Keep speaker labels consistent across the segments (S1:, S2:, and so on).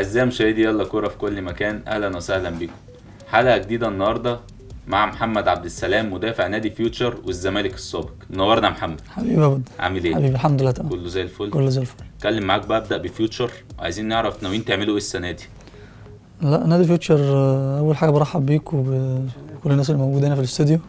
S1: أعزائي مشاهدي يلا كورة في كل مكان أهلا وسهلا بكم حلقة جديدة النهاردة مع محمد عبد السلام مدافع نادي فيوتشر والزمالك السابق منورنا يا محمد
S2: حبيبي يا بود
S1: عامل ايه؟
S2: حبيبي الحمد لله تمام
S1: كله زي الفل
S2: كله زي الفل
S1: اتكلم معاك بقى ابدأ بفيوتشر وعايزين نعرف ناويين تعملوا ايه السنة دي
S2: لا نادي فيوتشر آه، اول حاجه برحب بيك وبكل الناس اللي موجوده هنا في الاستوديو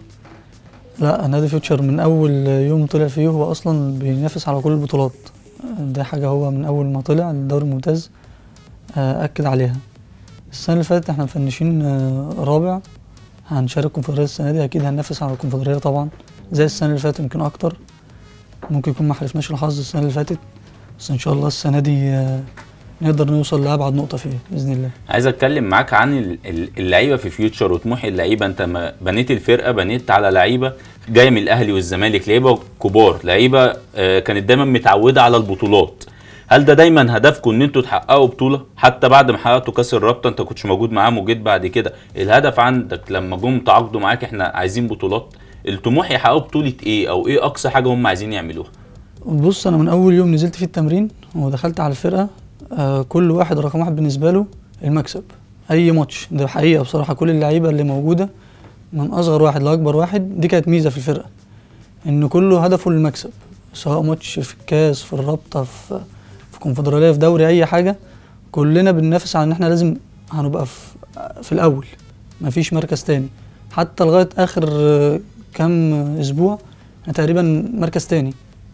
S2: لا نادي فيوتشر من اول يوم طلع فيه هو اصلا بينافس على كل البطولات آه، ده حاجه هو من اول ما طلع الدوري الممتاز آه، اكد عليها السنه اللي فاتت احنا مفنشين آه، رابع هنشارك كونفدراليه السنه دي اكيد هننافس على الكونفدراليه طبعا زي السنه اللي فاتت يمكن اكتر ممكن يكون ما حلفناش الحظ السنه اللي فاتت بس ان شاء الله السنه دي آه، نقدر نوصل لابعد نقطه فيها باذن الله
S1: عايز اتكلم معاك عن ال- ال- اللعيبه في فيوتشر وطموح اللعيبه انت ما بنيت الفرقه بنيت على لعيبه جايه من الاهلي والزمالك لعيبه كبار لعيبه آه، كانت دايما متعوده على البطولات هل ده دايما هدفكم ان انتوا تحققوا بطوله حتى بعد ما حققتوا كاس الرابطه انت كنتش موجود معاهم وجيت بعد كده الهدف عندك لما جم تعاقدوا معاك احنا عايزين بطولات الطموح يحققوا بطوله ايه او ايه اقصى حاجه هم عايزين يعملوها
S2: بص انا من اول يوم نزلت فيه التمرين ودخلت على الفرقه آه كل واحد رقم واحد بالنسبه له المكسب اي ماتش ده حقيقه بصراحه كل اللعيبه اللي موجوده من اصغر واحد لاكبر واحد دي كانت ميزه في الفرقه ان كله هدفه المكسب سواء ماتش في الكاس في الرابطه في في كونفدراليه في دوري اي حاجه كلنا بننافس على ان احنا لازم هنبقى في, في الاول مفيش مركز تاني حتى لغايه اخر آه، كام اسبوع احنا تقريبا مركز تاني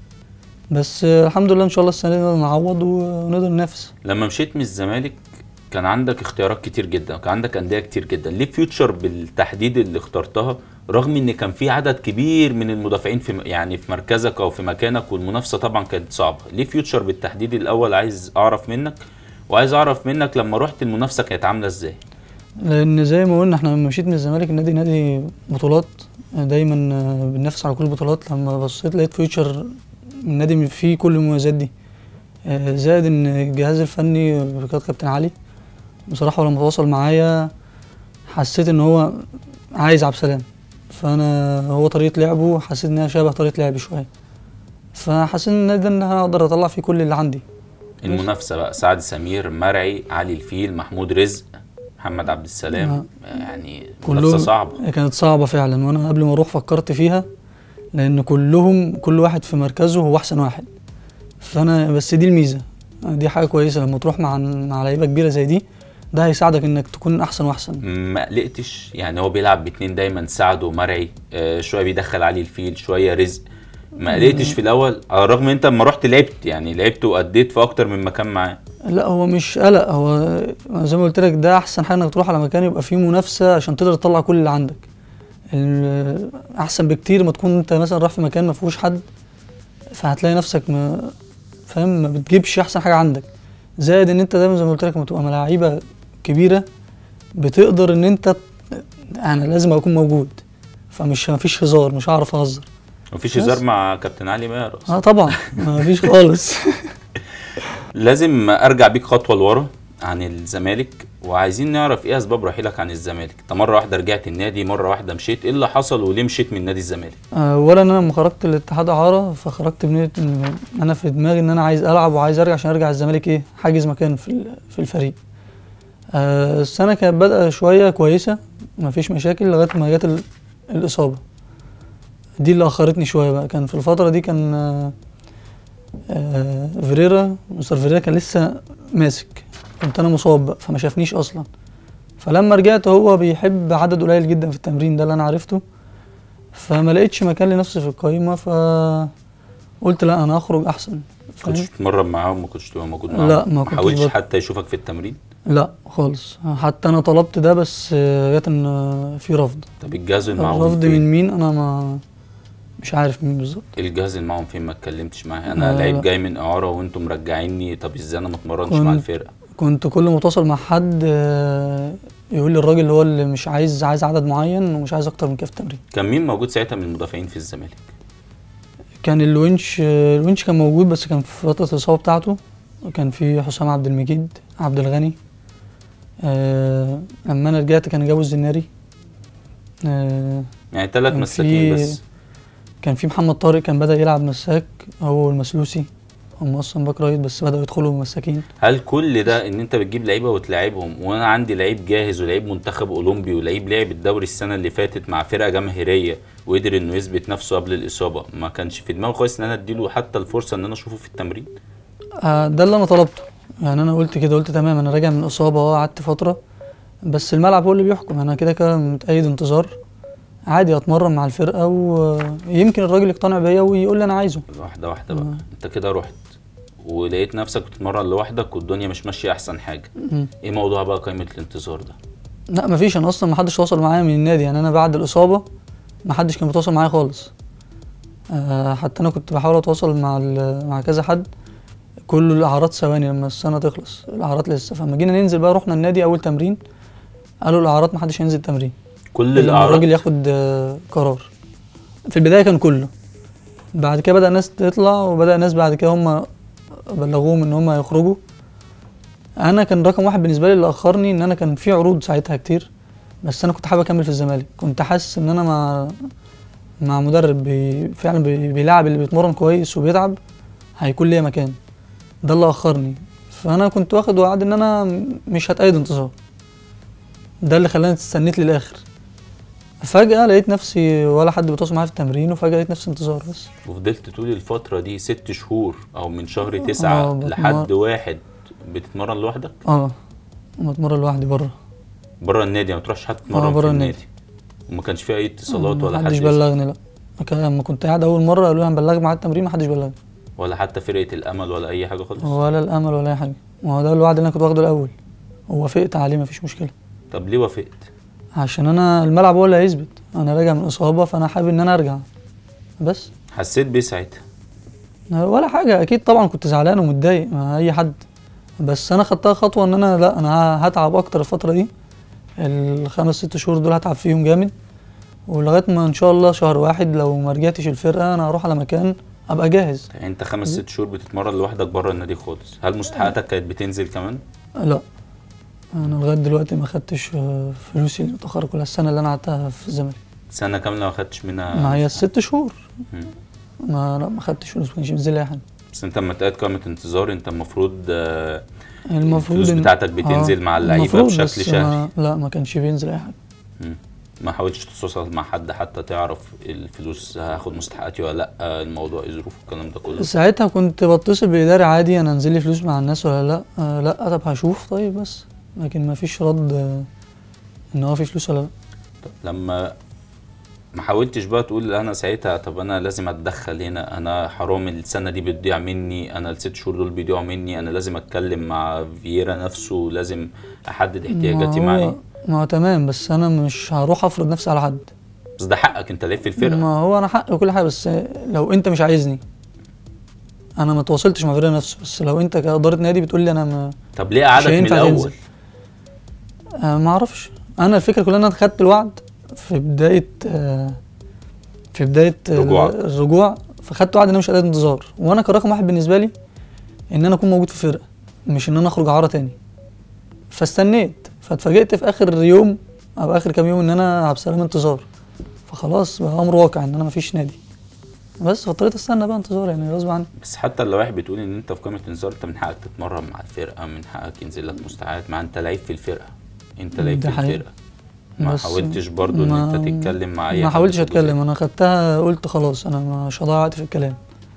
S2: بس آه، الحمد لله ان شاء الله السنه دي نقدر نعوض ونقدر ننافس
S1: لما مشيت من الزمالك كان عندك اختيارات كتير جدا كان عندك انديه كتير جدا ليه فيوتشر بالتحديد اللي اخترتها رغم ان كان في عدد كبير من المدافعين في م- يعني في مركزك او في مكانك والمنافسه طبعا كانت صعبه ليه فيوتشر بالتحديد الاول عايز اعرف منك وعايز اعرف منك لما رحت المنافسه كانت عامله ازاي
S2: لان زي ما قلنا احنا لما مشيت من الزمالك النادي نادي بطولات دايما آه، بننافس على كل البطولات لما بصيت لقيت فيوتشر النادي فيه كل المميزات دي آه، زائد ان الجهاز الفني بقياده كابتن علي بصراحه لما تواصل معايا حسيت ان هو عايز عبد السلام فانا هو طريقه لعبه حسيت انها شبه طريقه لعبي شويه فحسيت ان النادي ده ان انا اقدر اطلع فيه كل اللي عندي
S1: المنافسه بقى سعد سمير مرعي علي الفيل محمود رزق محمد عبد السلام يعني منافسه
S2: كلهم
S1: صعبه
S2: كانت صعبة فعلا وانا قبل ما اروح فكرت فيها لان كلهم كل واحد في مركزه هو احسن واحد فانا بس دي الميزة دي حاجة كويسة لما تروح مع مع لعيبة كبيرة زي دي ده هيساعدك انك تكون احسن واحسن
S1: ما قلقتش يعني هو بيلعب باتنين دايما سعد ومرعي آه شويه بيدخل علي الفيل شويه رزق ما قلقتش في الاول على الرغم ان انت لما رحت لعبت يعني لعبت واديت في اكتر من مكان معاه
S2: لا هو مش قلق هو زي ما قلت لك ده احسن حاجة انك تروح على مكان يبقى فيه منافسة عشان تقدر تطلع كل اللي عندك ال- احسن بكتير ما تكون انت مثلا رايح في مكان ما فيهوش حد فهتلاقي نفسك ما فاهم ما بتجيبش احسن حاجه عندك زائد ان انت دايما زي ما قلت لك لما تبقى مع لعيبه كبيره بتقدر ان انت ت- انا لازم اكون موجود فمش مفيش هزار مش هعرف اهزر
S1: مفيش
S2: بس.
S1: هزار مع كابتن علي ماهر أصلاً.
S2: اه طبعا مفيش خالص
S1: لازم ارجع بيك خطوه لورا عن الزمالك وعايزين نعرف ايه اسباب رحيلك عن الزمالك انت مره واحده رجعت النادي مره واحده مشيت ايه اللي حصل وليه مشيت من نادي الزمالك
S2: اولا انا لما خرجت الاتحاد اعاره فخرجت بنيه ان انا في دماغي ان انا عايز العب وعايز ارجع عشان ارجع الزمالك ايه حاجز مكان في ال- في الفريق آه، السنه كانت بادئه شويه كويسه مفيش مشاكل لغايه ما جت ال- الاصابه دي اللي اخرتني شويه بقى كان في الفتره دي كان آه، آه، فيريرا مستر فيريرا كان لسه ماسك كنت انا مصاب بقى فما شافنيش اصلا فلما رجعت هو بيحب عدد قليل جدا في التمرين ده اللي انا عرفته فما لقيتش مكان لنفسي في القائمه ف قلت لا انا اخرج احسن
S1: كنتش
S2: فاهم؟
S1: تتمرن معاهم ما كنتش تبقى موجود معاهم
S2: لا، ما كنتش
S1: حاولتش
S2: بت-
S1: حتى يشوفك في التمرين
S2: لا خالص حتى انا طلبت ده بس آه، جت ان آه، في رفض
S1: طب الجهاز اللي معاهم
S2: الرفض
S1: فين؟
S2: من مين انا ما مش عارف مين بالظبط
S1: الجهاز اللي معاهم فين ما اتكلمتش معاه انا
S2: لا،
S1: لعيب
S2: لا.
S1: جاي من اعاره وانتم مرجعيني طب ازاي انا ما اتمرنش
S2: كنت-
S1: مع الفرقه
S2: كنت كل ما اتواصل مع حد آه، يقول لي الراجل هو اللي مش عايز عايز عدد معين ومش عايز اكتر من كده في التمرين
S1: كان مين موجود ساعتها من المدافعين في الزمالك
S2: كان الونش آه، الونش كان موجود بس كان في فتره الاصابه بتاعته كان في حسام عبد المجيد عبد الغني آه لما انا رجعت كان جابوا الزناري آه
S1: يعني ثلاث
S2: كان
S1: مساكين
S2: في-
S1: بس
S2: كان في محمد طارق كان بدأ يلعب مساك هو والمسلوسي هم اصلا باك رايت بس بداوا يدخلوا مساكين
S1: هل كل ده ان انت بتجيب لعيبه وتلاعبهم وانا عندي لعيب جاهز ولعيب منتخب اولمبي ولعيب لعب الدوري السنه اللي فاتت مع فرقه جماهيريه وقدر انه يثبت نفسه قبل الاصابه ما كانش في دماغي خالص ان انا اديله حتى الفرصه ان انا اشوفه في التمرين
S2: آه، ده اللي انا طلبته يعني انا قلت كده قلت تمام انا راجع من اصابه اه قعدت فتره بس الملعب هو اللي بيحكم انا كده كده متأيد انتظار عادي اتمرن مع الفرقه ويمكن الراجل يقتنع بيا ويقول لي انا عايزه
S1: واحده واحده بقى
S2: آه.
S1: انت كده رحت ولقيت نفسك بتتمرن لوحدك والدنيا مش ماشيه احسن حاجه
S2: مم.
S1: ايه موضوع بقى قائمه الانتظار ده
S2: لا مفيش انا اصلا محدش تواصل معايا من النادي يعني انا بعد الاصابه محدش كان بيتواصل معايا خالص آه حتى انا كنت بحاول اتواصل مع ال- مع كذا حد كله الاعراض ثواني لما السنه تخلص الاعراض لسه فلما جينا ننزل بقى رحنا النادي اول تمرين قالوا الاعراض محدش هينزل تمرين
S1: كل
S2: الا لما
S1: الاعراض
S2: الراجل ياخد آه، قرار في البدايه كان كله بعد كده بدا ناس تطلع وبدا ناس بعد كده هم بلغوهم ان هم يخرجوا انا كان رقم واحد بالنسبه لي اللي اخرني ان انا كان في عروض ساعتها كتير بس انا كنت حابب اكمل في الزمالك كنت حاسس ان انا مع مع مدرب بي فعلا بي بيلاعب اللي بيتمرن كويس وبيتعب هيكون ليا مكان ده اللي اخرني فانا كنت واخد وعد ان انا مش هتأيد انتصار ده اللي خلاني استنيت للاخر فجأة لقيت نفسي ولا حد بيتواصل معايا في التمرين وفجأة لقيت نفسي انتظار بس
S1: وفضلت طول الفتره دي ست شهور او من شهر
S2: آه،
S1: تسعة
S2: بتمر-
S1: لحد واحد بتتمرن لوحدك
S2: اه بتمرن لوحدي بره
S1: بره النادي ما تروحش حتى تتمرن
S2: آه،
S1: في
S2: بره
S1: النادي
S2: النادي.
S1: وما كانش فيه اي اتصالات ولا حد
S2: محدش
S1: يسأل.
S2: بلغني لا كان- لما كنت قاعد اول مرة قالوا لي هنبلغك مع التمرين محدش بلغني
S1: ولا حتى فرقه الامل ولا اي حاجه خالص
S2: ولا الامل ولا اي حاجة ما هو ده الوعد اللي انا كنت واخده الاول ووافقت عليه مفيش مشكلة
S1: طب ليه وافقت
S2: عشان انا الملعب هو اللي هيثبت انا راجع من اصابة فانا حابب ان انا ارجع بس
S1: حسيت بيه ساعتها
S2: ولا حاجة أكيد طبعا كنت زعلان ومتضايق مع أي حد بس أنا خدتها خطوة إن أنا لأ أنا هتعب أكتر الفترة دي الخمس ست شهور دول هتعب فيهم جامد ولغاية ما إن شاء الله شهر واحد لو ما رجعتش الفرقة أنا هروح على مكان أبقى جاهز
S1: يعني انت خمس ست شهور بتتمرن لوحدك بره النادي خالص هل مستحقاتك كانت بتنزل كمان
S2: لأ أنا لغاية دلوقتي ما خدتش آه، فلوسي المتأخرة كلها السنة اللي أنا قعدتها في الزمالك
S1: سنه كامله ما خدتش منها
S2: ما هي الست شهور
S1: مم.
S2: ما لا ما خدتش فلوس ما كانش بينزل لي أي حاجة
S1: بس انت لما تقعد قائمه انتظار انت المفروض آه،
S2: المفروض
S1: الفلوس
S2: إن-
S1: بتاعتك بتنزل مع اللعيبة
S2: المفروض،
S1: بشكل
S2: بس
S1: شهري.
S2: ما لا ما كانش بينزل أي حاجة
S1: مم. ما حاولتش تتواصل مع حد حتى تعرف الفلوس هاخد مستحقاتي ولا لا الموضوع ايه ظروفه الكلام ده كله
S2: ساعتها كنت بتصل بإداري عادي انا انزل لي فلوس مع الناس ولا لا آه لا طب هشوف طيب بس لكن ما فيش رد آه ان هو في فلوس ولا لا
S1: طب لما ما حاولتش بقى تقول انا ساعتها طب انا لازم اتدخل هنا انا حرام السنه دي بتضيع مني انا الست شهور دول بيضيعوا مني انا لازم اتكلم مع فييرا نفسه لازم احدد احتياجاتي
S2: ما
S1: معاه
S2: هو
S1: ايه
S2: ما هو تمام بس انا مش هروح افرض نفسي على حد
S1: بس ده حقك انت لعيب في الفرقه
S2: ما هو انا حق وكل حاجه بس لو انت مش عايزني انا ما تواصلتش مع فيرا نفسه بس لو انت كاداره نادي بتقول لي انا ما,
S1: طب ليه قعدك من
S2: هينفع
S1: الاول
S2: تنزل. آه ما اعرفش انا الفكره كلها ان انا خدت الوعد في بدايه آه في بدايه آه،
S1: رجوعك.
S2: الرجوع فخدت وعد ان انا مش قادر انتظار وانا كان رقم واحد بالنسبه لي ان انا اكون موجود في فرقه مش ان انا اخرج عاره تاني فاستنيت فاتفاجئت في اخر يوم او اخر كام يوم ان انا عبد السلام انتظار فخلاص بقى امر واقع ان انا مفيش نادي بس فاضطريت استنى بقى انتظار يعني غصب عني
S1: بس حتى اللوائح بتقول ان انت في قائمه انذار انت من حقك تتمرن مع الفرقه من حقك ينزل لك مستحقات مع انت لعيب في الفرقه انت لعيب
S2: ده
S1: في
S2: حقيقي.
S1: الفرقه ما
S2: بس
S1: حاولتش برضو ان
S2: ما-
S1: انت تتكلم مع اي
S2: ما
S1: حد
S2: حاولتش
S1: في الجزء
S2: اتكلم انا خدتها قلت خلاص انا مش هضيع وقت في الكلام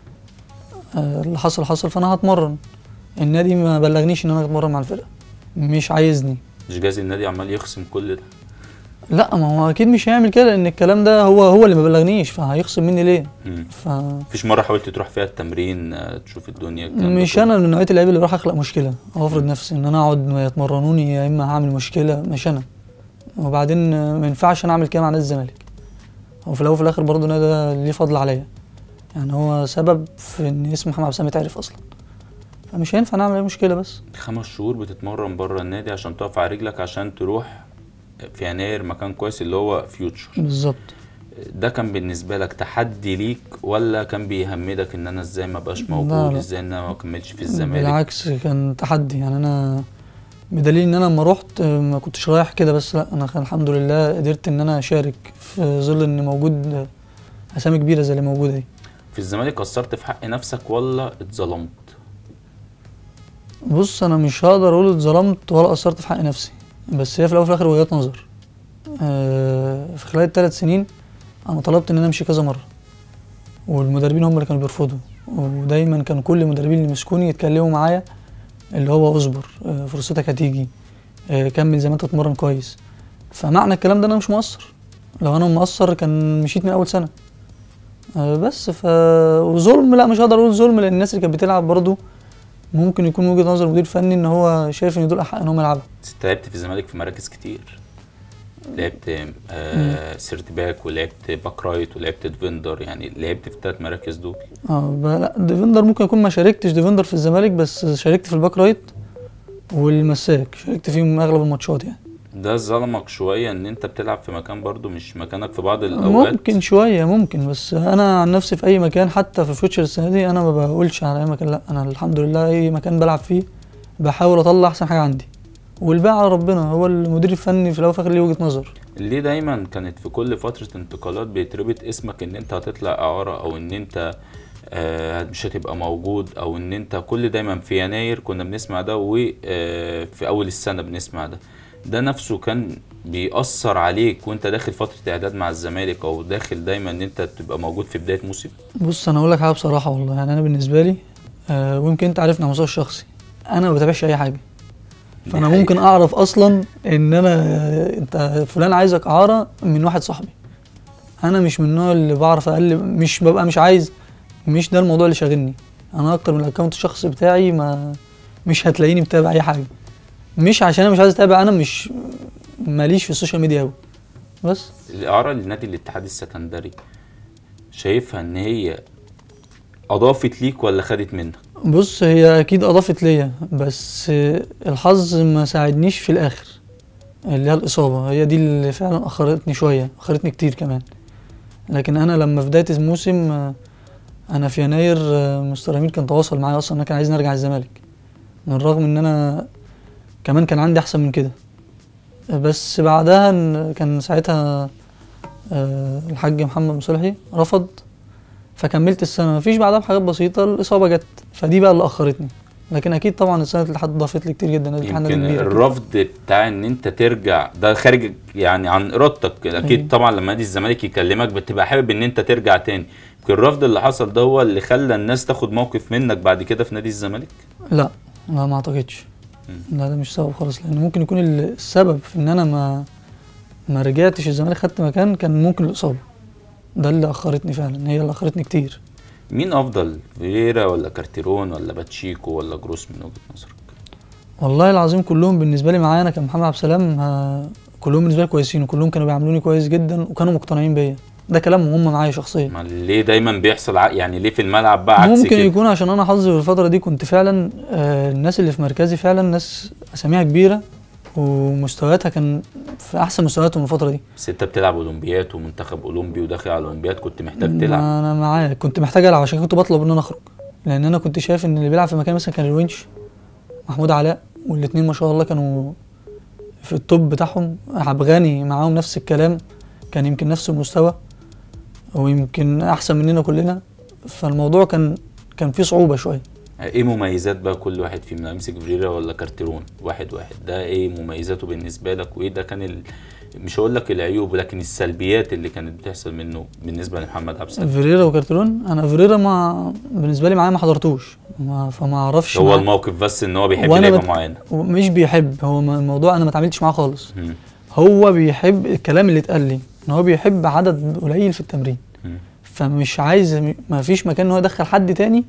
S2: آه، اللي حصل حصل فانا هتمرن النادي ما بلغنيش ان انا اتمرن مع الفرقه مش عايزني
S1: مش جايز النادي عمال يخصم كل ده
S2: لا ما هو اكيد مش هيعمل كده لان الكلام ده هو هو اللي ما بلغنيش فهيخصم مني ليه
S1: مم.
S2: ف
S1: مفيش مره حاولت تروح فيها التمرين آه، تشوف الدنيا الكلام ده
S2: مش
S1: كله؟
S2: انا من نوعيه اللعيبه اللي بروح اخلق مشكله او افرض نفسي ان انا اقعد ما يتمرنوني يا اما هعمل مشكله مش انا وبعدين آه، ما ينفعش انا اعمل كده مع نادي الزمالك هو في الاول وفي الاخر برضه النادي ده ليه فضل عليا يعني هو سبب في ان اسم محمد عبد السلام يتعرف اصلا فمش هينفع نعمل اي مشكله بس
S1: خمس شهور بتتمرن بره النادي عشان تقف على رجلك عشان تروح في يناير مكان كويس اللي هو فيوتشر
S2: بالظبط
S1: ده كان بالنسبه لك تحدي ليك ولا كان بيهمدك ان انا ازاي ما بقاش
S2: لا،
S1: موجود
S2: لا.
S1: ازاي ان انا ما اكملش في الزمالك
S2: بالعكس كان تحدي يعني انا بدليل ان انا لما رحت آه، ما كنتش رايح كده بس لا انا كان الحمد لله قدرت ان انا اشارك في ظل ان موجود آه، اسامي كبيره زي اللي موجوده دي
S1: في الزمالك قصرت في حق نفسك ولا اتظلمت
S2: بص انا مش هقدر اقول اتظلمت ولا قصرت في حق نفسي بس هي في الاول وفي الاخر وجهات نظر آه، في خلال الثلاث سنين انا طلبت ان انا امشي كذا مره والمدربين هم اللي كانوا بيرفضوا ودايما كان كل المدربين اللي مسكوني يتكلموا معايا اللي هو اصبر آه، فرصتك هتيجي آه، كمل زي ما انت تتمرن كويس فمعنى الكلام ده انا مش مقصر لو انا مقصر كان مشيت من اول سنه آه، بس ف وظلم لا مش هقدر اقول ظلم لان الناس اللي كانت بتلعب برضه ممكن يكون وجهه نظر مدير فني ان هو شايف ان دول احق ان هم يلعبوا
S1: انت لعبت في الزمالك في مراكز كتير لعبت آه سيرت باك ولعبت باك رايت ولعبت ديفندر يعني لعبت في الثلاث مراكز دول
S2: اه ب- لا ديفندر ممكن اكون ما شاركتش ديفندر في الزمالك بس شاركت في الباك رايت والمساك شاركت فيهم اغلب الماتشات يعني
S1: ده ظلمك شويه ان انت بتلعب في مكان برضو مش مكانك في بعض الاوقات
S2: ممكن شويه ممكن بس انا عن نفسي في اي مكان حتى في فيوتشر السنه دي انا ما بقولش على اي مكان لا انا الحمد لله اي مكان بلعب فيه بحاول اطلع احسن حاجه عندي والباقي على ربنا هو المدير الفني في الاول وفي الاخر ليه وجهه نظر
S1: ليه دايما كانت في كل فترة انتقالات بيتربط اسمك ان انت هتطلع اعارة او ان انت آه، مش هتبقى موجود او ان انت كل دايما في يناير كنا بنسمع ده وفي اول السنة بنسمع ده ده نفسه كان بيأثر عليك وانت داخل فترة اعداد مع الزمالك او داخل دايما ان انت تبقى موجود في بداية موسم
S2: بص انا اقول لك حاجه بصراحه والله يعني انا بالنسبه لي آه ويمكن انت عارفني على المستوى الشخصي انا ما بتابعش اي حاجه
S1: دي
S2: فانا
S1: حقيقة.
S2: ممكن اعرف اصلا ان انا انت فلان عايزك اعاره من واحد صاحبي انا مش من النوع اللي بعرف اقلب مش ببقى مش عايز مش ده الموضوع اللي شاغلني انا اكتر من الاكونت الشخصي بتاعي ما مش هتلاقيني متابع اي حاجه مش عشان انا مش عايز اتابع انا مش ماليش في السوشيال ميديا قوي بس
S1: الاعارة لنادي الاتحاد السكندري شايفها ان هي اضافت ليك ولا خدت منك
S2: بص هي اكيد اضافت ليا بس الحظ ما ساعدنيش في الاخر اللي هي الاصابه هي دي اللي فعلا اخرتني شويه اخرتني كتير كمان لكن انا لما في بدايه الموسم آه، انا في يناير آه، مستر امير كان تواصل معايا اصلا انا كان عايز نرجع الزمالك من الرغم ان انا كمان كان عندي احسن من كده بس بعدها إن كان ساعتها آه، الحاج محمد مصلحي رفض فكملت السنه مفيش بعدها بحاجات بسيطه الاصابه جت فدي بقى اللي اخرتني لكن اكيد طبعا السنه اللي حد ضافت لي كتير جدا نادي الاتحاد نادي
S1: يمكن
S2: كبير أكيد.
S1: الرفض بتاع ان انت ترجع ده خارج يعني عن ارادتك اكيد
S2: أيوة.
S1: طبعا لما نادي الزمالك يكلمك بتبقى حابب ان انت ترجع تاني يمكن الرفض اللي حصل ده هو اللي خلى الناس تاخد موقف منك بعد كده في نادي الزمالك
S2: لا لا ما اعتقدش لا ده مش سبب خالص لان ممكن يكون السبب في ان انا ما ما رجعتش الزمالك خدت مكان كان ممكن الاصابه ده اللي اخرتني فعلا هي اللي اخرتني كتير
S1: مين افضل فييرا ولا كارتيرون ولا باتشيكو ولا جروس من وجهة نظرك
S2: والله العظيم كلهم بالنسبه لي معايا انا كمحمد عبد السلام آه، كلهم بالنسبه لي كويسين وكلهم كانوا بيعاملوني كويس جدا وكانوا مقتنعين بيا ده كلامهم هم معايا شخصيا
S1: ما ليه دايما بيحصل ع- يعني ليه في الملعب بقى عكس
S2: ممكن
S1: كده
S2: يكون عشان انا حظي في الفتره دي كنت فعلا آه، الناس اللي في مركزي فعلا ناس اساميها كبيره ومستوياتها كان في احسن مستوياتهم الفتره دي
S1: بس انت بتلعب اولمبياد ومنتخب اولمبي وداخل على الاولمبياد كنت محتاج تلعب
S2: ما انا معاك كنت محتاج العب عشان كنت بطلب ان انا اخرج لان انا كنت شايف ان اللي بيلعب في مكان مثلا كان الونش محمود علاء والاثنين ما شاء الله كانوا في التوب بتاعهم عبغاني معاهم نفس الكلام كان يمكن نفس المستوى ويمكن احسن مننا كلنا فالموضوع كان كان فيه صعوبه شويه
S1: ايه مميزات بقى كل واحد فيهم امسك فيريرا ولا كارتيرون واحد واحد ده ايه مميزاته بالنسبه لك وايه ده كان ال... مش هقول لك العيوب لكن السلبيات اللي كانت بتحصل منه بالنسبه لمحمد عبد السلام
S2: فيريرا وكارترون انا فيريرا ما بالنسبه لي معايا ما حضرتوش ما فما اعرفش
S1: هو
S2: معاه.
S1: الموقف بس ان هو بيحب
S2: وأنا
S1: لعيبه
S2: بت-
S1: معينه
S2: مش بيحب هو ما- الموضوع انا ما اتعاملتش معاه خالص
S1: مم.
S2: هو بيحب الكلام اللي اتقال لي ان هو بيحب عدد قليل في التمرين
S1: مم.
S2: فمش عايز ما فيش مكان ان هو يدخل حد تاني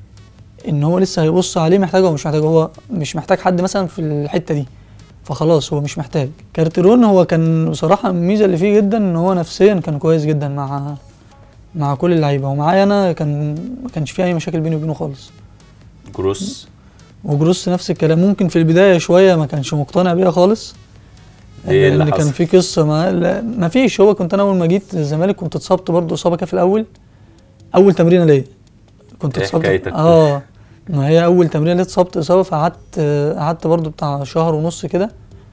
S2: ان هو لسه هيبص عليه محتاجه ومش محتاج هو مش محتاج حد مثلا في الحته دي فخلاص هو مش محتاج كارترون هو كان بصراحه الميزه اللي فيه جدا ان هو نفسيا كان كويس جدا مع مع كل اللعيبه ومعايا انا كان ما كانش فيه اي مشاكل بيني وبينه خالص
S1: جروس
S2: وجروس نفس الكلام ممكن في البدايه شويه ما كانش مقتنع بيها خالص
S1: ايه اللي
S2: لان كان
S1: حصل؟
S2: في قصه ما لا ما فيش هو كنت انا اول ما جيت الزمالك كنت اتصبت برضه اصابه كده في الاول اول تمرينه ليا كنت
S1: إيه
S2: اتصبت
S1: حكايتك؟
S2: اه ما هي اول تمرينه ليا اتصبت اصابه فقعدت آه، قعدت برضه بتاع شهر ونص كده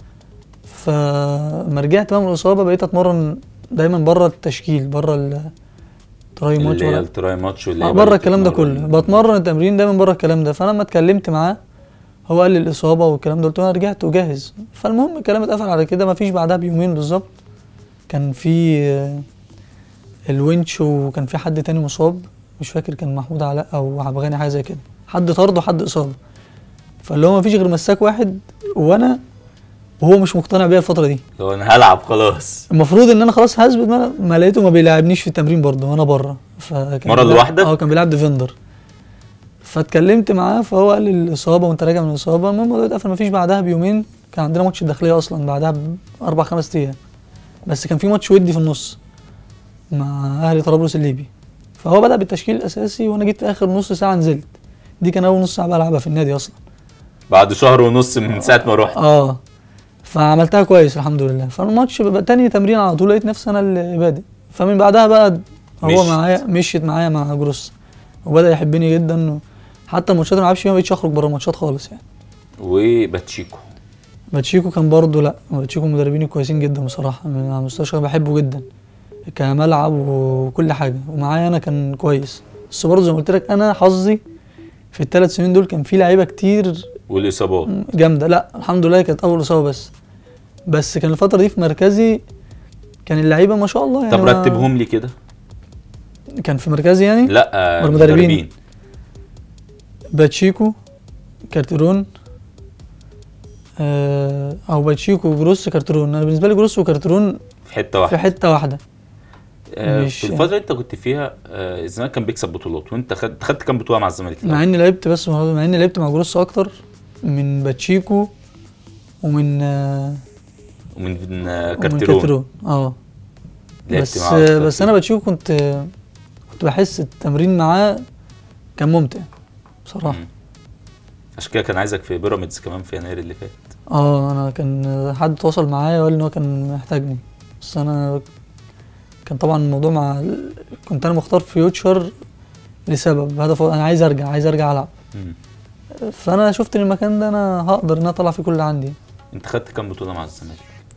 S2: فما رجعت بقى من الاصابه بقيت اتمرن دايما بره التشكيل بره التراي ماتش
S1: اللي هي
S2: بره
S1: التراي ماتش واللي
S2: آه،
S1: هي
S2: بره
S1: بقى
S2: الكلام ده
S1: بتتمرن.
S2: كله بتمرن التمرين دايما بره الكلام ده فانا لما اتكلمت معاه هو قال لي الاصابه والكلام ده قلت له انا رجعت وجاهز فالمهم الكلام اتقفل على كده ما فيش بعدها بيومين بالظبط كان في آه، الونش وكان في حد تاني مصاب مش فاكر كان محمود علاء او عبغاني حاجه زي كده حد طرد وحد اصابه فاللي هو ما فيش غير مساك واحد وانا وهو مش مقتنع بيا الفتره دي
S1: لو انا هلعب خلاص
S2: المفروض ان انا خلاص هثبت ما, أنا- ما لقيته ما بيلاعبنيش في التمرين برضه وانا بره فكان
S1: مرة
S2: بيلعب-
S1: لوحدك؟
S2: اه كان بيلعب ديفندر فاتكلمت معاه فهو قال لي الاصابه وانت راجع من الاصابه المهم الموضوع اتقفل ما فيش بعدها بيومين كان عندنا ماتش الداخليه اصلا بعدها باربع خمس ايام بس كان في ماتش ودي في النص مع اهلي طرابلس الليبي فهو بدا بالتشكيل الاساسي وانا جيت في اخر نص ساعه نزلت دي كان اول نص ساعه بلعبها في النادي اصلا
S1: بعد شهر ونص من ساعه ما رحت
S2: اه فعملتها كويس الحمد لله فالماتش بقى تاني تمرين على طول لقيت نفسي انا اللي بادئ فمن بعدها بقى هو
S1: مشيت.
S2: معايا مشيت معايا مع جروس وبدا يحبني جدا حتى الماتشات اللي ما لعبش فيها ما بقتش اخرج بره الماتشات خالص يعني
S1: وباتشيكو
S2: باتشيكو كان برضه لا باتشيكو مدربين كويسين جدا بصراحه من على مستوى الشغل بحبه جدا كملعب وكل حاجه ومعايا انا كان كويس بس برضه زي ما قلت لك انا حظي في الثلاث سنين دول كان في لعيبه كتير
S1: والاصابات
S2: جامده لا الحمد لله كانت اول اصابه بس بس كان الفتره دي في مركزي كان اللعيبه ما شاء الله يعني
S1: طب
S2: ما-
S1: رتبهم لي كده
S2: كان في مركزي يعني
S1: لا آه،
S2: والمدربين.
S1: مدربين
S2: باتشيكو كارتيرون آه او باتشيكو وجروس كارتيرون انا بالنسبه لي جروس وكارتيرون
S1: في حته
S2: في
S1: واحده
S2: حته واحده
S1: آه،
S2: مش-
S1: في الفتره اللي انت كنت فيها آه، الزمالك كان بيكسب بطولات وانت خدت خدت كام بطوله مع الزمالك
S2: مع اني لعبت بس مع اني لعبت مع جروس اكتر من باتشيكو ومن آه
S1: ومن آه،
S2: ومن
S1: كارتيرون
S2: كارتيرون اه
S1: لعبت
S2: بس
S1: معاه أكتر
S2: بس انا باتشيكو كنت كنت بحس التمرين معاه كان ممتع بصراحه
S1: مم. عشان كده كان عايزك في بيراميدز كمان في يناير اللي فات
S2: اه انا كان حد تواصل معايا وقال ان هو كان محتاجني بس انا كان طبعا الموضوع مع كنت انا مختار فيوتشر لسبب هدف انا عايز ارجع عايز ارجع العب
S1: مم.
S2: فانا شفت ان المكان ده انا هقدر ان انا اطلع فيه كل اللي عندي
S1: انت خدت كام بطوله مع الزمالك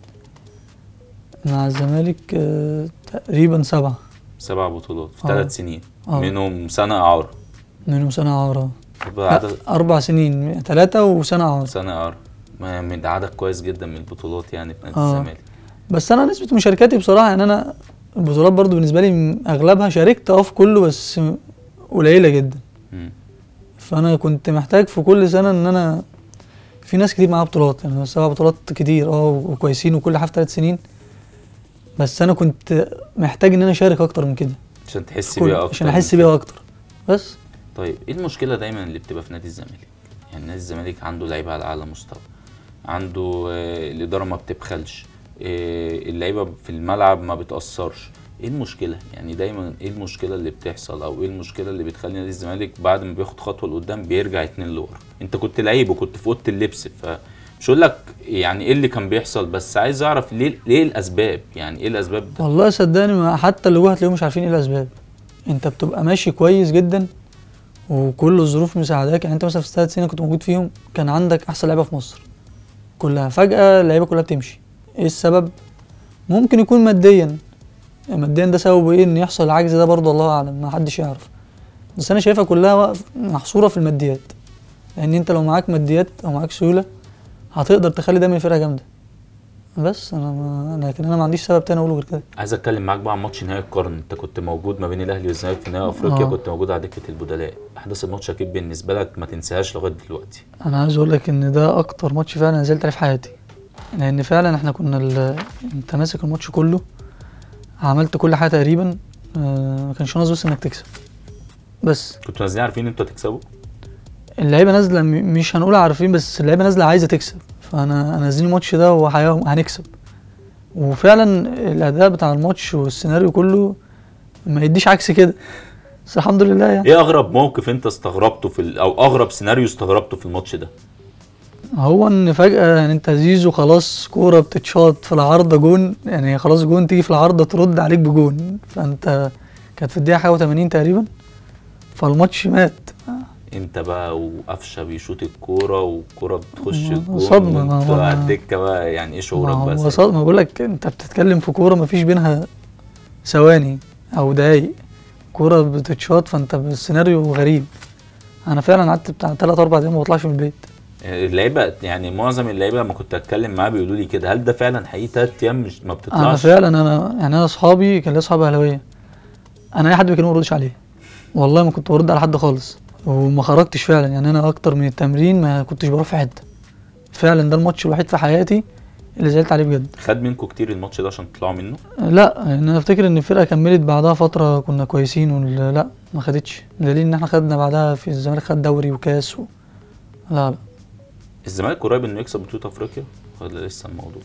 S2: مع الزمالك آه، تقريبا سبعة
S1: سبع بطولات في
S2: آه.
S1: ثلاث سنين
S2: آه.
S1: منهم سنه اعاره
S2: منهم سنة عارة
S1: يبقى
S2: لا،
S1: عدد
S2: أربع سنين ثلاثة وسنة عارة
S1: سنه اعاره ما- من عدد كويس جدا من البطولات يعني في نادي
S2: آه.
S1: الزمالك
S2: بس أنا نسبة مشاركاتي بصراحة يعني أنا البطولات برضو بالنسبة لي م- أغلبها شاركت أه في كله بس قليلة جدا
S1: مم.
S2: فانا كنت محتاج في كل سنه ان انا في ناس كتير معاها بطولات يعني سبع بطولات كتير اه وكويسين وكل حاجه في ثلاث سنين بس انا كنت محتاج ان انا اشارك اكتر من كده
S1: عشان تحس
S2: كل-
S1: بيها اكتر
S2: عشان
S1: من
S2: احس
S1: كده.
S2: بيها اكتر بس
S1: طيب ايه المشكله دايما اللي بتبقى في نادي الزمالك يعني نادي الزمالك عنده لعيبه على اعلى مستوى عنده آه، الاداره ما بتبخلش آه، اللعيبه في الملعب ما بتاثرش ايه المشكله يعني دايما ايه المشكله اللي بتحصل او ايه المشكله اللي بتخلي نادي الزمالك بعد ما بياخد خطوه لقدام بيرجع اتنين لورا انت كنت لعيب وكنت في اوضه اللبس فمش هقول لك يعني ايه اللي كان بيحصل بس عايز اعرف ليه ليه الاسباب يعني ايه الاسباب ده
S2: والله صدقني ما حتى اللي جوه هتلاقيهم مش عارفين ايه الاسباب انت بتبقى ماشي كويس جدا وكل الظروف مساعداك يعني انت مثلا في الثلاث سنين كنت موجود فيهم كان عندك احسن لعيبه في مصر كلها فجاه اللعيبه كلها بتمشي ايه السبب ممكن يكون ماديا ماديا ده سببه ايه ان يحصل العجز ده برضه الله اعلم ما حدش يعرف بس انا شايفها كلها واقف- محصوره في الماديات لان انت لو معاك ماديات او معاك سيوله هتقدر تخلي دايما الفرقه جامده بس انا ما أنا- لكن انا ما عنديش سبب تاني اقوله غير كده
S1: عايز اتكلم معاك بقى عن ماتش نهائي القرن انت كنت موجود ما بين الاهلي والزمالك في نهائي افريقيا
S2: آه.
S1: كنت موجود على دكه البدلاء احداث الماتش اكيد بالنسبه لك ما تنساهاش لغايه دلوقتي
S2: انا عايز اقول لك ان ده اكتر ماتش فعلا نزلت عليه في حياتي لان فعلا احنا كنا ال... انت ماسك الماتش كله عملت كل حاجه تقريبا آه، ما كانش ناقص بس انك تكسب بس
S1: كنتوا نازلين عارفين ان انتوا هتكسبوا
S2: اللعيبه نازله م- مش هنقول عارفين بس اللعيبه نازله عايزه تكسب فانا انا نازلين الماتش ده وحياه هنكسب وفعلا الاداء بتاع الماتش والسيناريو كله ما يديش عكس كده بس الحمد لله يعني
S1: ايه اغرب موقف انت استغربته في ال... او اغرب سيناريو استغربته في الماتش ده
S2: هو ان فجأة يعني انت زيزو خلاص كورة بتتشاط في العارضة جون يعني خلاص جون تيجي في العارضة ترد عليك بجون فانت كانت في الدقيقة حاجة و80 تقريبا فالماتش مات
S1: انت بقى وقفشه بيشوط الكوره والكوره بتخش
S2: ما-
S1: الجون
S2: صدمة، ما
S1: وانت
S2: هو-
S1: على الدكه بقى يعني ايه
S2: ما
S1: شعورك
S2: هو
S1: بس
S2: وصل- ما بقول لك انت بتتكلم في كورة ما فيش بينها ثواني او دقايق كورة بتتشاط فانت السيناريو غريب انا فعلا قعدت بتاع 3 4 ايام ما بطلعش من البيت
S1: اللعيبه يعني معظم اللعيبه لما كنت اتكلم معاه بيقولوا لي كده هل ده فعلا حقيقي تلات ايام مش ما
S2: انا
S1: بتطلعش
S2: فعلا انا يعني انا اصحابي كان ليا اصحاب اهلاويه انا اي حد بيكلمني ما بردش عليه والله ما كنت برد على حد خالص وما خرجتش فعلا يعني انا اكتر من التمرين ما كنتش بروح في حته فعلا ده الماتش الوحيد في حياتي اللي زعلت عليه بجد
S1: خد منكم كتير الماتش ده عشان تطلعوا منه
S2: لا يعني انا افتكر ان الفرقه كملت بعدها فتره كنا كويسين وال- لا ما خدتش دليل ان احنا خدنا بعدها في الزمالك خد دوري وكاس و... لا لا
S1: الزمالك قريب انه يكسب بطوله افريقيا ولا لسه الموضوع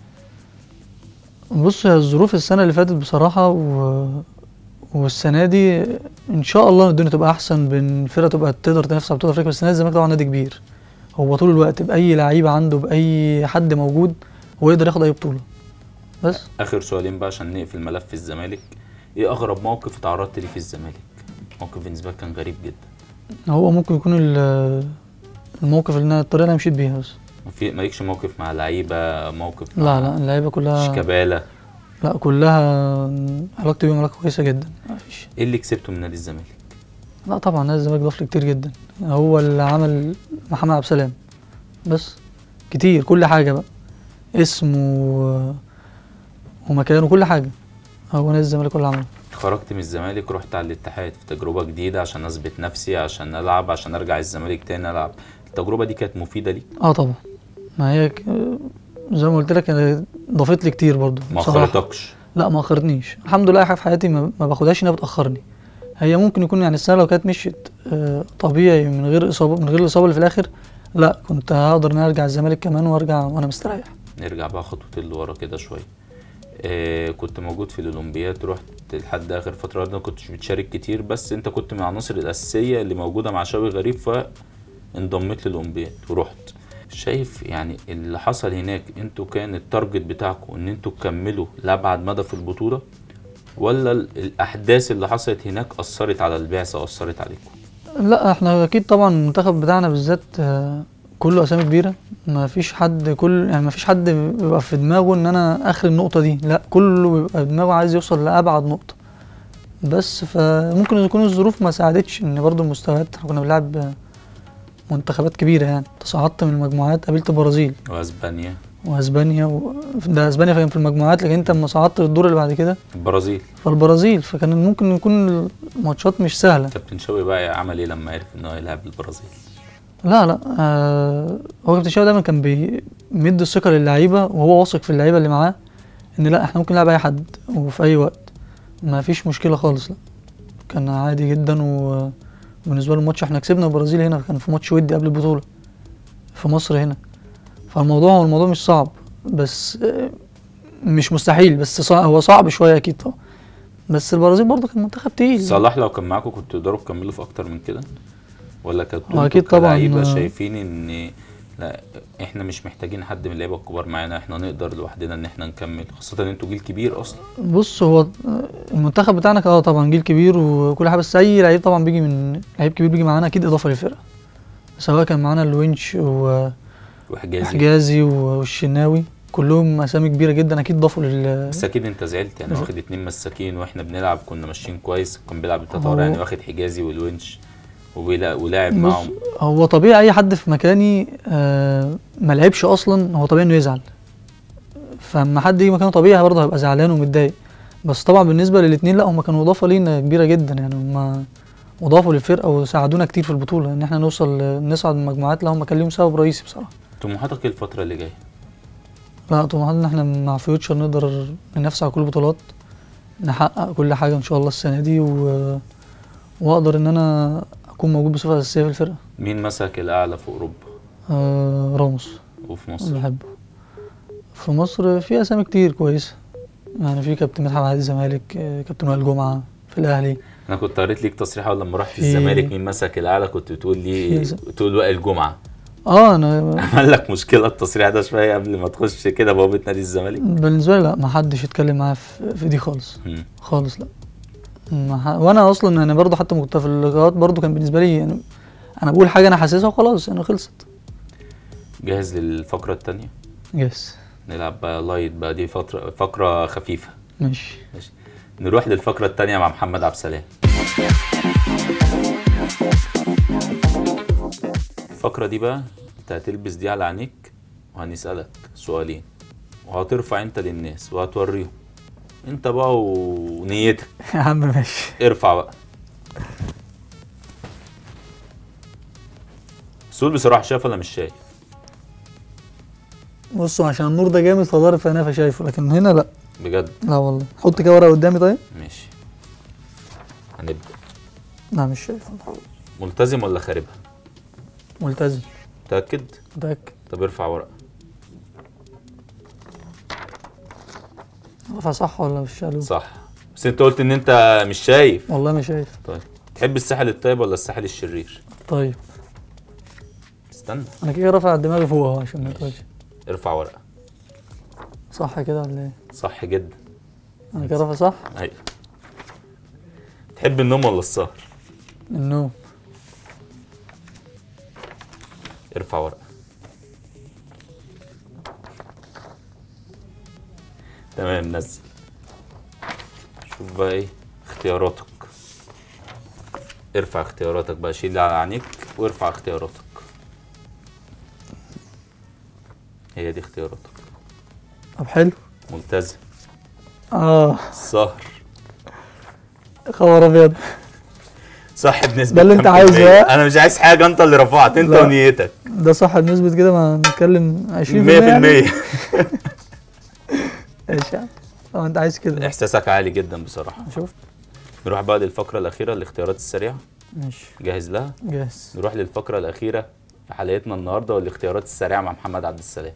S2: بص هي الظروف السنه اللي فاتت بصراحه و... والسنه دي ان شاء الله الدنيا تبقى احسن بين الفرقه تبقى تقدر تنافس على بطوله افريقيا بس نادي الزمالك طبعا نادي كبير هو طول الوقت باي لعيبه عنده باي حد موجود هو يقدر ياخد اي بطوله بس
S1: اخر سؤالين بقى عشان نقفل ملف الزمالك ايه اغرب موقف اتعرضت ليه في الزمالك موقف بالنسبه لك كان غريب جدا
S2: هو ممكن يكون ال- الموقف اللي انا الطريقه اللي انا مشيت بيها بس
S1: ما في مالكش موقف مع لعيبه موقف
S2: لا
S1: مع
S2: لا اللعيبه كلها
S1: شيكابالا
S2: لا كلها علاقتي بيهم علاقه كويسه جدا مفيش
S1: ايه اللي كسبته من نادي الزمالك
S2: لا طبعا نادي الزمالك ضاف لي كتير جدا هو اللي عمل محمد عبد السلام بس كتير كل حاجه بقى اسم و... ومكان وكل حاجه هو نادي الزمالك كله عمله
S1: خرجت من الزمالك رحت على الاتحاد في تجربه جديده عشان اثبت نفسي عشان العب عشان ارجع الزمالك تاني العب التجربه دي كانت مفيده ليك
S2: اه طبعا ما هي ك... زي ما قلت لك أنا ضافت لي كتير برضو
S1: ما
S2: بصراحة.
S1: اخرتكش
S2: لا ما اخرتنيش الحمد لله أي حاجه في حياتي ما, ما باخدهاش انها بتاخرني هي ممكن يكون يعني السنه لو كانت مشيت آه، طبيعي من غير اصابه من غير الاصابه اللي في الاخر لا كنت هقدر ان أنا ارجع الزمالك كمان وارجع وانا مستريح
S1: نرجع بقى خطوتين لورا كده شويه آه كنت موجود في الاولمبياد رحت لحد اخر فتره ما كنتش بتشارك كتير بس انت كنت من العناصر الاساسيه اللي موجوده مع شوقي غريب فانضميت للاولمبياد ورحت شايف يعني اللي حصل هناك انتوا كان التارجت بتاعكم ان انتوا تكملوا لابعد مدى في البطوله ولا ال- الاحداث اللي حصلت هناك اثرت على البعثه واثرت عليكم
S2: لا احنا اكيد طبعا المنتخب بتاعنا بالذات آه، كله اسامي كبيره ما فيش حد كل يعني ما فيش حد بيبقى في دماغه ان انا اخر النقطه دي لا كله بيبقى في دماغه عايز يوصل لابعد نقطه بس فممكن تكون الظروف ما ساعدتش ان برضو المستويات احنا كنا بنلعب آه، منتخبات كبيره يعني تصعدت من المجموعات قابلت البرازيل
S1: واسبانيا
S2: واسبانيا و... ده اسبانيا كان في المجموعات لكن انت لما صعدت للدور اللي بعد كده
S1: البرازيل
S2: فالبرازيل فكان ممكن يكون الماتشات مش سهله
S1: كابتن شوقي بقى عمل ايه لما عرف ان هو يلعب البرازيل
S2: لا لا آه هو كابتن شاوي دايما كان بيمد الثقه للعيبه وهو واثق في اللعيبه اللي معاه ان لا احنا ممكن نلعب اي حد وفي اي وقت ما فيش مشكله خالص لا كان عادي جدا و- وبالنسبه له الماتش احنا كسبنا البرازيل هنا كان في ماتش ودي قبل البطوله في مصر هنا فالموضوع هو الموضوع مش صعب بس آه، مش مستحيل بس صعب هو صعب شويه اكيد طبعا بس البرازيل برضه كان منتخب تقيل
S1: صلاح لو كان معاكم كنتوا تقدروا تكملوا في اكتر من كده ولا كنتوا
S2: هو أكيد
S1: انتوا
S2: طبعاً،
S1: كلاعيبة
S2: آه.
S1: شايفين ان لا احنا مش محتاجين حد من اللعيبه الكبار معانا احنا نقدر لوحدنا ان احنا نكمل خاصه ان انتوا جيل كبير اصلا
S2: بص هو المنتخب بتاعنا اه طبعا جيل كبير وكل حاجه بس اي لعيب طبعا بيجي من لعيب كبير بيجي معانا اكيد اضافه للفرقه سواء كان معانا الونش و-
S1: وحجازي
S2: وحجازي والشناوي كلهم اسامي كبيره جدا اكيد ضافوا لل
S1: بس اكيد انت زعلت يعني واخد اتنين مساكين واحنا بنلعب كنا ماشيين كويس كان بيلعب
S2: هو-
S1: التطار يعني واخد حجازي والونش وبيلا- ولاعب
S2: بص
S1: معاهم
S2: هو طبيعي اي حد في مكاني آه ما لعبش اصلا هو طبيعي انه يزعل فاما حد يجي مكانه طبيعي برضه هيبقى زعلان ومتضايق بس طبعا بالنسبه للاثنين لا هم كانوا اضافه لينا كبيره جدا يعني هم وضافوا للفرقه وساعدونا كتير في البطوله ان احنا نوصل نصعد من المجموعات لا هم كان ليهم سبب رئيسي بصراحه
S1: طموحاتك ايه الفتره اللي جايه
S2: لا طموحاتنا ان احنا مع فيوتشر نقدر ننافس على كل البطولات نحقق كل حاجه ان شاء الله السنه دي و... واقدر ان انا اكون موجود بصفه اساسيه في الفرقه
S1: مين مسك الاعلى في اوروبا
S2: آه راموس
S1: وفي مصر
S2: بحبه في مصر في اسامي كتير كويسه يعني في كابتن مدحت عادل الزمالك آه، كابتن وائل جمعه في الاهلي
S1: انا كنت قريت ليك تصريح اول لما رحت
S2: في-
S1: الزمالك مين مسك الاعلى كنت بتقول لي
S2: في-
S1: تقول وائل جمعه
S2: اه انا
S1: عمل لك مشكله التصريح ده شويه قبل ما تخش كده بوابه نادي الزمالك
S2: بالنسبه لي لا ما حدش يتكلم معايا في في دي خالص
S1: مم.
S2: خالص لا ما ح... وانا اصلا انا برضه حتى كنت في اللقاءات برضه كان بالنسبه لي يعني انا بقول حاجه انا حاسسها وخلاص انا خلصت
S1: جاهز للفقره الثانيه
S2: يس
S1: نلعب بقى لايت بقى دي فتره فقره خفيفه
S2: ماشي
S1: ماشي نروح للفقره الثانيه مع محمد عبد السلام الفقره دي بقى انت هتلبس دي على عينيك وهنسألك سؤالين وهترفع انت للناس وهتوريهم انت بقى ونيتك
S2: يا عم ماشي
S1: ارفع بقى سؤال بصراحة شايف ولا مش شايف؟
S2: بصوا عشان النور ده جامد فضارب في عينيا فشايفه لكن هنا لا
S1: بجد
S2: لا والله حط كده ورقه قدامي طيب
S1: ماشي هنبدأ
S2: لا مش شايفه
S1: ملتزم ولا خاربها؟
S2: ملتزم
S1: متأكد؟
S2: متأكد
S1: طب ارفع ورقة
S2: رفع صح ولا مش شالو
S1: صح بس انت قلت ان انت مش شايف
S2: والله ما شايف
S1: طيب تحب الساحل الطيب ولا الساحل الشرير؟
S2: طيب
S1: استنى
S2: انا كده رافع دماغي فوق اهو عشان ما يطولش
S1: ارفع ورقة
S2: صح كده ولا ايه
S1: صح جدا
S2: انا كده رافع صح
S1: ايوه تحب النوم ولا السهر؟
S2: النوم
S1: ارفع ورقة تمام نزل شوف بقى ايه اختياراتك ارفع اختياراتك بقى شيل على عينيك وارفع اختياراتك هي دي اختياراتك
S2: طب حلو
S1: ملتزم
S2: اه
S1: السهر
S2: خبر ابيض
S1: صح بنسبة
S2: ده اللي انت
S1: كام
S2: عايزه،
S1: في المية؟
S2: ها؟
S1: انا مش عايز حاجة انت اللي رفعت انت
S2: لا.
S1: ونيتك
S2: ده صح بنسبة كده ما نتكلم 20%
S1: 100%
S2: يعني؟ ماشي يا عم. اه انت عايز كده
S1: احساسك عالي جدا بصراحة
S2: شفت
S1: نروح بقى للفقرة الأخيرة الاختيارات السريعة
S2: ماشي
S1: جاهز لها
S2: جاهز
S1: نروح للفقرة الأخيرة في حلقتنا النهاردة والاختيارات السريعة مع محمد عبد السلام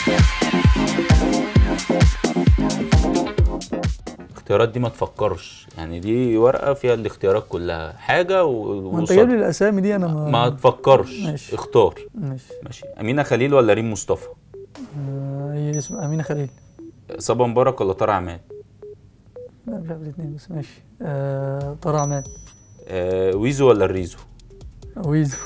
S1: الاختيارات دي ما تفكرش يعني دي ورقة فيها الاختيارات كلها حاجة و...
S2: ما انت
S1: وصل.
S2: جايب لي الاسامي دي انا ما,
S1: ما تفكرش
S2: ماشي.
S1: اختار
S2: ماشي
S1: ماشي أمينة خليل ولا ريم مصطفى
S2: آه، هي اسم امينه خليل
S1: صبا مبارك ولا طارق عماد
S2: لا مش عارف الاثنين بس ماشي آه طارق عماد
S1: آه ويزو ولا الريزو
S2: ويزو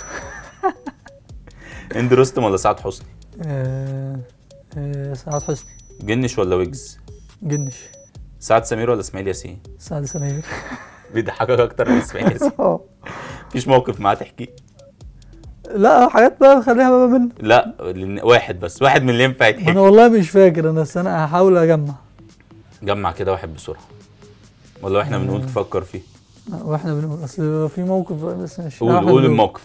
S1: هند رستم ولا سعد حسني
S2: آه آه سعاد حسني
S1: جنش ولا ويجز
S2: جنش
S1: سعد سمير ولا اسماعيل ياسين
S2: سعد سمير
S1: بيضحكك اكتر من اسماعيل ياسين
S2: اه
S1: مفيش موقف معاه تحكيه
S2: لا حاجات بقى خليها بقى منه
S1: لا لأن- واحد بس واحد من اللي ينفع
S2: انا
S1: يتحكي
S2: والله مش فاكر انا بس انا هحاول اجمع
S1: جمع كده واحد بسرعه ولا واحنا بنقول تفكر فيه
S2: واحنا بنقول اصل في موقف بقى بس مش
S1: قول
S2: واحنا
S1: قول
S2: بنقول.
S1: الموقف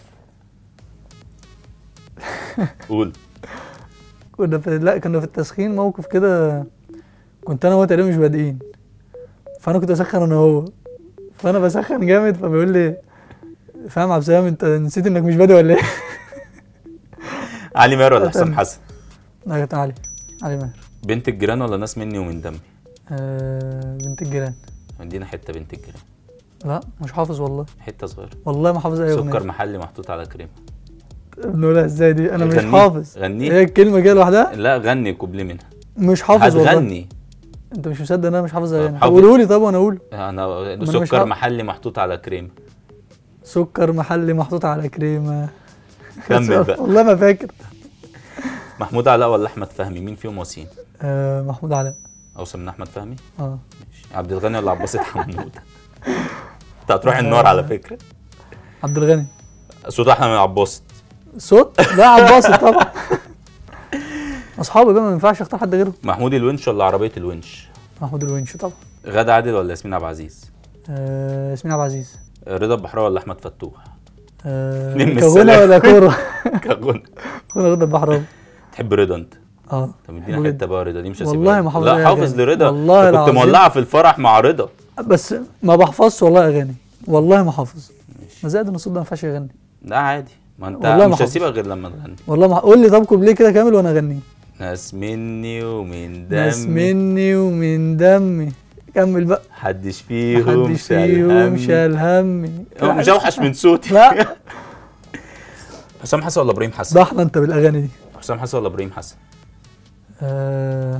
S1: قول
S2: كنا في لا كنا في التسخين موقف كده كنت انا وهو تقريبا مش بادئين فانا كنت بسخن انا وهو فانا بسخن جامد فبيقول لي فاهم عبد السلام انت نسيت انك مش بادئ ولا ايه؟
S1: علي ماهر ولا حسام
S2: أتمنى.
S1: حسن
S2: لا كانت علي علي ماهر
S1: بنت الجيران ولا ناس مني ومن دمي
S2: آه بنت الجيران
S1: ادينا حته بنت الجيران
S2: لا مش حافظ والله
S1: حته صغيره
S2: والله ما حافظ اي
S1: سكر
S2: اغنيه
S1: محلي محطوط على كريمه
S2: بنقولها ازاي دي انا مش
S1: غنيه.
S2: حافظ
S1: غنيه.
S2: هي الكلمه كده لوحدها
S1: لا غني كوبليه منها
S2: مش حافظ والله
S1: هتغني
S2: انت مش مصدق ان انا مش حافظ اغاني
S1: حافظ.
S2: قولوا لي طب وانا اقول
S1: انا
S2: مش
S1: سكر
S2: حافظ.
S1: محلي محطوط على كريمه
S2: سكر محلي محطوط على كريمه
S1: كمل بقى
S2: والله ما فاكر
S1: محمود علاء ولا احمد فهمي مين فيهم وسيم
S2: آه محمود علاء
S1: اوسم من احمد فهمي
S2: اه
S1: ماشي. عبد الغني ولا عباس حمود انت هتروح النار على فكره
S2: عبد الغني
S1: صوت احلى من عباس
S2: صوت لا عباسط طبعا اصحابي بقى ما ينفعش اختار حد غيره
S1: محمود الونش ولا عربيه الونش
S2: محمود الونش طبعا
S1: غادة عادل ولا ياسمين عبد العزيز
S2: آه ياسمين عبد العزيز
S1: رضا البحراوي ولا احمد فتوح
S2: آه
S1: اتنين من
S2: كغنى
S1: السلام.
S2: ولا كوره
S1: كغنى
S2: كوره رضا البحراوي
S1: تحب رضا انت
S2: اه
S1: طب ادينا
S2: بجد.
S1: حته بقى رضا دي مش هسيبها
S2: والله
S1: لك.
S2: ما حافظ
S1: لا
S2: أي
S1: حافظ
S2: أغاني.
S1: لرضا
S2: والله
S1: أنت كنت
S2: العظيم.
S1: مولعه في الفرح مع رضا
S2: بس ما بحفظش والله اغاني والله ما حافظ ما زائد ان الصوت ده ما ينفعش يغني
S1: لا عادي ما انت
S2: والله ما
S1: مش
S2: حافظ.
S1: هسيبك غير لما تغني
S2: والله ما قول لي طب كوبليه كده كامل وانا اغنيه
S1: ناس مني ومن
S2: ناس
S1: دمي
S2: مني ومن دمي كمل بقى
S1: محدش فيهم
S2: محدش
S1: شال
S2: فيهم
S1: همي.
S2: شال همي
S1: هو مش اوحش من صوتي
S2: لا
S1: حسام حسن ولا ابراهيم حسن
S2: ضحنا انت بالاغاني دي
S1: حسام حسن ولا ابراهيم حسن
S2: آه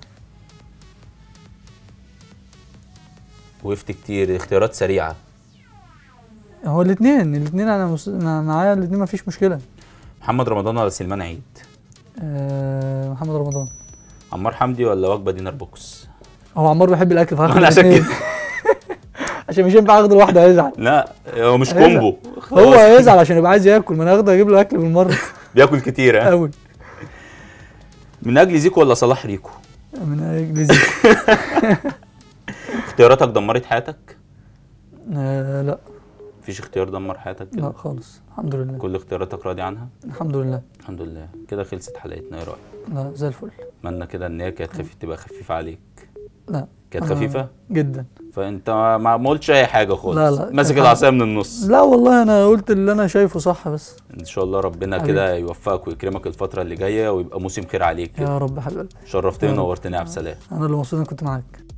S1: وقفت كتير اختيارات سريعه
S2: هو الاثنين الاثنين انا مس... أنا معايا الاثنين ما فيش مشكله
S1: محمد رمضان ولا سلمان عيد
S2: آه محمد رمضان
S1: عمار حمدي ولا وجبه دينار بوكس
S2: هو عمار بيحب الاكل فهاخد
S1: أنا عشان
S2: الاتنين. عشان مش ينفع اخد الواحده هيزعل
S1: لا هو مش
S2: هيزعل.
S1: كومبو
S2: هو هيزعل عشان يبقى عايز ياكل ما انا اخده اجيب له اكل بالمره
S1: بياكل كتير ها؟
S2: قوي
S1: من اجل زيكو ولا صلاح ريكو
S2: من اجل زيكو
S1: اختياراتك دمرت حياتك
S2: آه لا
S1: مفيش اختيار دمر حياتك
S2: لا
S1: كده
S2: خالص الحمد لله
S1: كل اختياراتك راضي عنها
S2: الحمد لله
S1: الحمد لله كده خلصت حلقتنا ايه رايك
S2: لا زي الفل
S1: اتمنى كده ان هي كانت خفيفه تبقى خفيفه عليك
S2: لا
S1: كانت
S2: أنا-
S1: خفيفه
S2: جدا
S1: فانت ما ما ما قلتش اي حاجه خالص
S2: لا، لا،
S1: ماسك
S2: كان
S1: العصايه من النص
S2: لا والله انا قلت اللي انا شايفه صح بس
S1: ان شاء الله ربنا
S2: حبيبي.
S1: كده يوفقك ويكرمك الفتره اللي جايه ويبقى موسم خير عليك كده
S2: يا رب حبيبي
S1: شرفتني
S2: يا رب.
S1: ونورتني يا عبد السلام
S2: انا اللي مبسوط اني كنت معاك